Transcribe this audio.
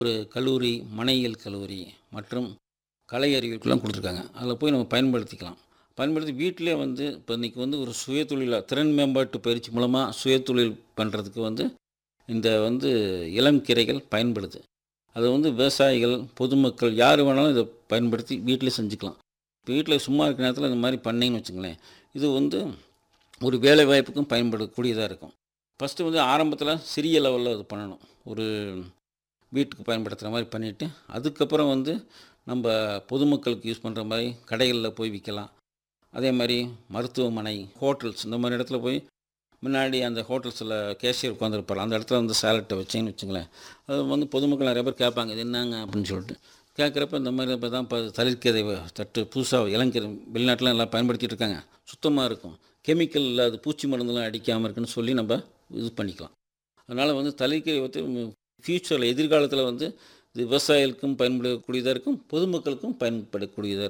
ஒரு கல்லூரி மனையியல் கல்லூரி மற்றும் கலை அறிவியலுக்குலாம் கொடுத்துருக்காங்க அதில் போய் நம்ம பயன்படுத்திக்கலாம் பயன்படுத்தி வீட்டிலே வந்து இப்போ இன்றைக்கி வந்து ஒரு சுயதொழிலாக திறன் மேம்பாட்டு பயிற்சி மூலமாக சுயதொழில் பண்ணுறதுக்கு வந்து இந்த வந்து இளம் கிரைகள் பயன்படுது அதை வந்து விவசாயிகள் பொதுமக்கள் யார் வேணாலும் இதை பயன்படுத்தி வீட்டிலே செஞ்சுக்கலாம் இப்போ வீட்டில் சும்மா இருக்கிற நேரத்தில் இந்த மாதிரி பண்ணிங்கன்னு வச்சுங்களேன் இது வந்து ஒரு வேலை வாய்ப்புக்கும் பயன்படக்கூடியதாக இருக்கும் ஃபஸ்ட்டு வந்து ஆரம்பத்தில் சிறிய லெவலில் இது பண்ணணும் ஒரு வீட்டுக்கு பயன்படுத்துகிற மாதிரி பண்ணிவிட்டு அதுக்கப்புறம் வந்து நம்ம பொதுமக்களுக்கு யூஸ் பண்ணுற மாதிரி கடைகளில் போய் விற்கலாம் அதே மாதிரி மருத்துவமனை ஹோட்டல்ஸ் இந்த மாதிரி இடத்துல போய் முன்னாடி அந்த ஹோட்டல்ஸில் கேஷியர் உட்காந்துருப்பார் அந்த இடத்துல வந்து சேலட்டை வச்சேன்னு வச்சுங்களேன் அது வந்து பொதுமக்கள் நிறைய பேர் கேட்பாங்க இது என்னங்க அப்படின்னு சொல்லிட்டு கேட்குறப்ப இந்த மாதிரி இப்போ தான் இப்போ தளிர்க்கதை தட்டு புதுசாக இளங்கீரை வெளிநாட்டில் எல்லாம் பயன்படுத்திட்டு இருக்காங்க சுத்தமாக இருக்கும் கெமிக்கல் இல்லாத பூச்சி மருந்துலாம் அடிக்காமல் இருக்குன்னு சொல்லி நம்ம இது பண்ணிக்கலாம் அதனால் வந்து தளிர்க்கீரை வந்து ஃப்யூச்சரில் எதிர்காலத்தில் வந்து இது விவசாயிகளுக்கும் பயன்படக்கூடியதாக இருக்கும் பொதுமக்களுக்கும் பயன்படக்கூடியதாக இருக்கும்